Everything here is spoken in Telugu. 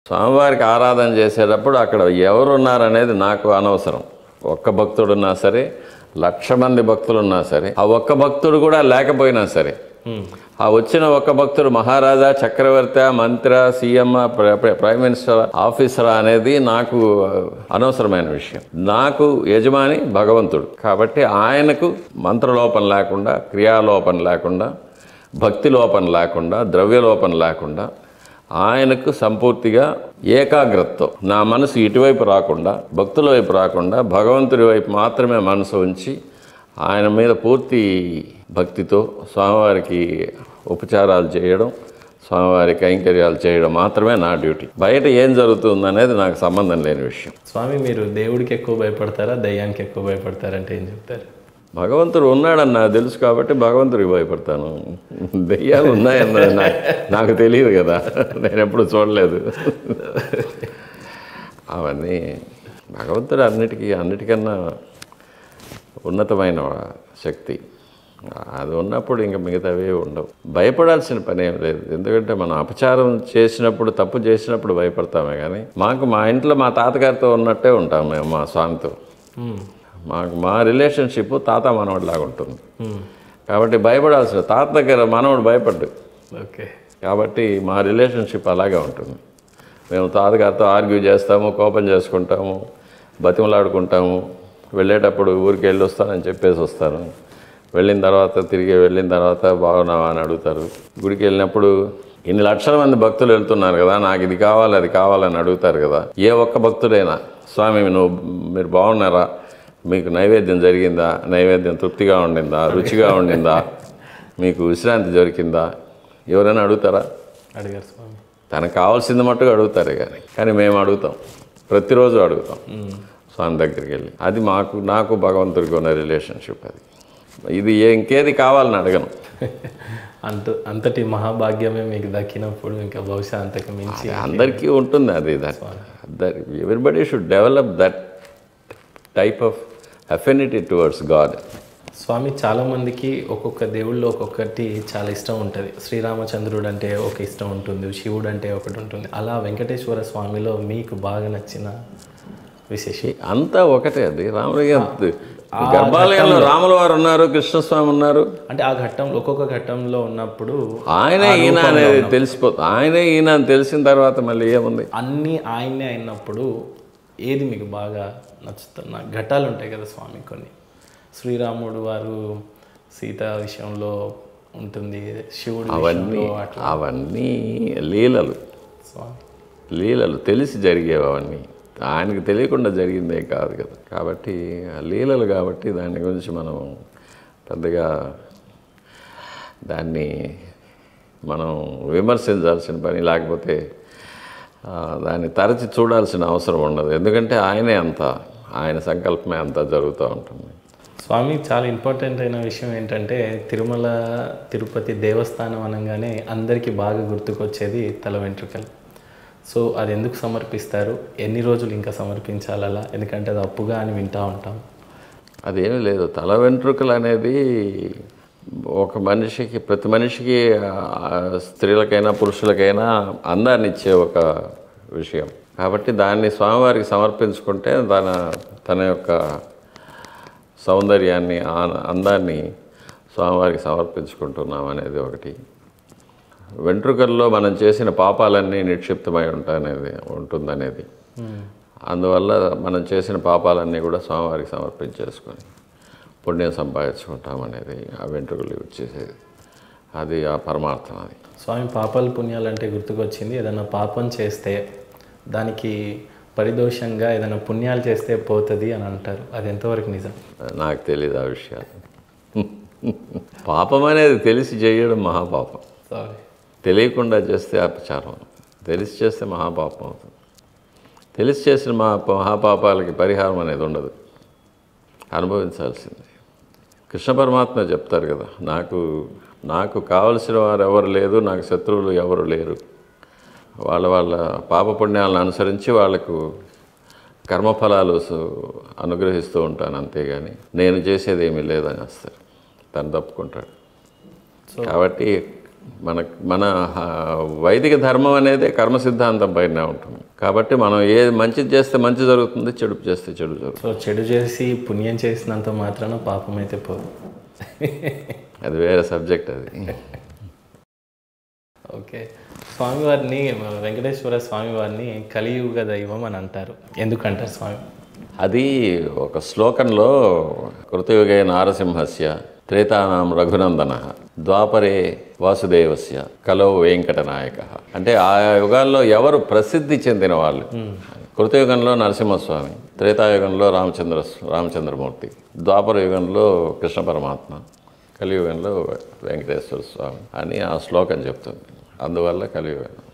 స్వామివారికి ఆరాధన చేసేటప్పుడు అక్కడ ఎవరున్నారనేది నాకు అనవసరం ఒక్క భక్తుడున్నా సరే లక్ష మంది భక్తులున్నా సరే ఆ ఒక్క భక్తుడు కూడా లేకపోయినా సరే ఆ వచ్చిన ఒక్క భక్తుడు మహారాజా చక్రవర్తి మంత్రి సీఎం ప్ర- ప్ర- ప్రైమ్ మినిస్టర్ ఆఫీసర్ అనేది నాకు అనవసరమైన విషయం నాకు యజమాని భగవంతుడు కాబట్టి ఆయనకు మంత్రలోపం లేకుండా క్రియాలోపం లేకుండా భక్తి లోపం లేకుండా ద్రవ్యలోపం లేకుండా ఆయనకు సంపూర్తిగా ఏకాగ్రతతో నా మనసు ఇటువైపు రాకుండా భక్తుల వైపు రాకుండా భగవంతుడి వైపు మాత్రమే మనసు ఉంచి ఆయన మీద పూర్తి భక్తితో స్వామివారికి ఉపచారాలు చేయడం స్వామివారి కైంకర్యాలు చేయడం మాత్రమే నా డ్యూటీ బయట ఏం జరుగుతుంది అనేది నాకు సంబంధం లేని విషయం స్వామి మీరు దేవుడికి ఎక్కువ భయపడతారా దయ్యానికి ఎక్కువ భయపడతారంటే ఏం చెప్తారు భగవంతుడు ఉన్నాడని నాకు తెలుసు కాబట్టి భగవంతుడికి భయపడతాను దెయ్యాలు ఉన్నాయన్నది నాకు నాకు తెలియదు కదా నేను ఎప్పుడు చూడలేదు అవన్నీ భగవంతుడు అన్నిటికీ అన్నిటికన్నా ఉన్నతమైన శక్తి అది ఉన్నప్పుడు ఇంకా మిగతావి ఉండవు భయపడాల్సిన పని ఏం లేదు ఎందుకంటే మనం అపచారం చేసినప్పుడు తప్పు చేసినప్పుడు భయపడతామే కానీ మాకు మా ఇంట్లో మా తాతగారితో ఉన్నట్టే ఉంటాం మేము మా స్వామితో మ్మ్. మాకు మా రిలేషన్షిప్ తాత మనవడిలాగా ఉంటుంది కాబట్టి భయపడాల్సిన తాత దగ్గర మనవడు భయపడ్డు ఓకే కాబట్టి మా రిలేషన్షిప్ అలాగే ఉంటుంది మేము తాతగారితో ఆర్గ్యూ చేస్తాము కోపం చేసుకుంటాము బతిమలాడుకుంటాము వెళ్ళేటప్పుడు ఊరికి వెళ్ళి వస్తానని చెప్పేసి వస్తాను వెళ్ళిన తర్వాత తిరిగి వెళ్ళిన తర్వాత బాగున్నావా అని అడుగుతారు గుడికి వెళ్ళినప్పుడు ఇన్ని లక్షల మంది భక్తులు వెళ్తున్నారు కదా నాకు ఇది కావాలి అది కావాలని అడుగుతారు కదా ఏ ఒక్క భక్తుడైనా స్వామి నువ్వు మీరు బాగున్నారా మీకు నైవేద్యం జరిగిందా నైవేద్యం తృప్తిగా ఉండిందా రుచిగా ఉండిందా మీకు విశ్రాంతి దొరికిందా ఎవరైనా అడుగుతారా అడిగారు స్వామి తనకు కావాల్సింది మట్టుకు అడుగుతారే కానీ కానీ మేము అడుగుతాం ప్రతిరోజు అడుగుతాం స్వామి దగ్గరికి వెళ్ళి అది మాకు నాకు భగవంతుడికి ఉన్న రిలేషన్షిప్ అది ఇది ఏ- ఇంకేది కావాలని అడగను అంత అంతటి మహాభాగ్యమే మీకు దక్కినప్పుడు ఇంకా బహుశా అంతకు మించి అందరికీ ఉంటుంది అది that everybody should develop that type of affinity towards god స్వామి చాలా మందికి ఒక్కొక్క దేవుళ్ళు ఒక్కొక్కటి చాలా ఇష్టం ఉంటుంది శ్రీరామచంద్రుడు అంటే ఒక ఇష్టం ఉంటుంది శివుడు అంటే ఒకటి ఉంటుంది అలా వెంకటేశ్వర స్వామిలో మీకు బాగా నచ్చిన విశేషం అంతా ఒకటే అది రాముడి గారి గర్భాలయంలో రాముల వారు ఉన్నారు కృష్ణస్వామి ఉన్నారు అంటే ఆ ఘట్టంలో ఒక్కొక్క ఘట్టంలో ఉన్నప్పుడు ఆయనే ఈయన అనేది తెలిసిపోతుంది ఆయనే ఈయన అని తెలిసిన తర్వాత మళ్ళీ ఏముంది అన్నీ ఆయన్నే అయినప్పుడు ఏది మీకు బాగా నచ్చుతున్న ఘట్టాలు ఉంటాయి కదా స్వామి కొన్ని శ్రీరాముడు వారు సీత విషయంలో ఉంటుంది శివుడు అవన్నీ విషయంలో అట్లా అవన్నీ లీలలు స్వామి లీలలు తెలిసి జరిగేవి అవన్నీ ఆయనకు తెలియకుండా జరిగిందే కాదు కదా కాబట్టి ఆ లీలలు కాబట్టి దాని గురించి మనం పెద్దగా దాన్ని మనం విమర్శించాల్సిన పని లేకపోతే ఆ, దాన్ని తరచి చూడాల్సిన అవసరం ఉండదు ఎందుకంటే ఆయనే అంత ఆయన సంకల్పమే అంతా జరుగుతూ ఉంటుంది స్వామి చాలా ఇంపార్టెంట్ అయిన విషయం ఏంటంటే తిరుమల తిరుపతి దేవస్థానం అనగానే అందరికీ బాగా గుర్తుకొచ్చేది తల వెంట్రుకలు సో అది ఎందుకు సమర్పిస్తారు ఎన్ని రోజులు ఇంకా సమర్పించాలి అలా ఎందుకంటే అది అప్పుగా అని వింటూ ఉంటాం అదేమీ లేదు తల వెంట్రుకలు అనేది ఒక మనిషికి ప్రతి మనిషికి ఆ, స్త్రీలకైనా పురుషులకైనా అందాన్ని ఇచ్చే ఒక విషయం కాబట్టి దాన్ని స్వామివారికి సమర్పించుకుంటే తన తన యొక్క సౌందర్యాన్ని ఆ- అందాన్ని స్వామివారికి సమర్పించుకుంటున్నాం అనేది ఒకటి వెంట్రుకల్లో మనం చేసిన పాపాలన్నీ నిక్షిప్తమై ఉంటాయనేది ఉంటుందనేది అందువల్ల మనం చేసిన పాపాలన్నీ కూడా స్వామివారికి సమర్పించేసుకొని పుణ్యం సంపాదించుకుంటాం అనేది ఆ వెంట్రుకలు వచ్చేసేది అది ఆ పరమార్థం అది స్వామి పాపాలు పుణ్యాలు అంటే గుర్తుకొచ్చింది ఏదైనా పాపం చేస్తే దానికి పరిదోషంగా ఏదైనా పుణ్యాలు చేస్తే పోతుంది అని అంటారు అది ఎంతవరకు నిజం నాకు తెలియదు ఆ విషయాలు పాపం అనేది తెలిసి చేయడం మహాపాపం సారీ తెలియకుండా చేస్తే అపచారం తెలిసి చేస్తే మహాపాపం అవుతుంది తెలిసి చేసిన మహా మహాపాపాలకి పరిహారం అనేది ఉండదు అనుభవించాల్సిందే కృష్ణ పరమాత్మ చెప్తారు కదా నాకు నాకు కావలసిన వారు ఎవరు లేదు నాకు శత్రువులు ఎవరు లేరు వాళ్ళ వాళ్ళ పాపపుణ్యాలను అనుసరించి వాళ్లకు కర్మఫలాలు సు- అనుగ్రహిస్తూ ఉంటాను అంతేగాని నేను చేసేది ఏమీ లేదని వస్తారు తను తప్పుకుంటాడు కాబట్టి మన మన ఆ, వైదిక ధర్మం అనేది కర్మ సిద్ధాంతం పైన ఉంటుంది కాబట్టి మనం ఏది మంచిది చేస్తే మంచి జరుగుతుంది చెడు చేస్తే చెడు జరుగుతుంది సో చెడు చేసి పుణ్యం చేసినంత మాత్రాన పాపం అయితే పోదు అది వేరే సబ్జెక్ట్ అది ఓకే స్వామివారిని వెంకటేశ్వర స్వామివారిని కలియుగ దైవం అని అంటారు ఎందుకంటారు స్వామి అది ఒక శ్లోకంలో కృతయుగే నారసింహస్య త్రేతానాం రఘునందన ద్వాపరే వాసుదేవస్య కలో వెంకటనాయక అంటే ఆ యుగాల్లో ఎవరు ప్రసిద్ధి చెందిన వాళ్ళు కృతయుగంలో నరసింహస్వామి త్రేతాయుగంలో రామచంద్ర రామచంద్రమూర్తి ద్వాపర యుగంలో కృష్ణ పరమాత్మ కలియుగంలో వెంకటేశ్వర స్వామి అని ఆ శ్లోకం చెప్తుంది అందువల్ల కలియుగం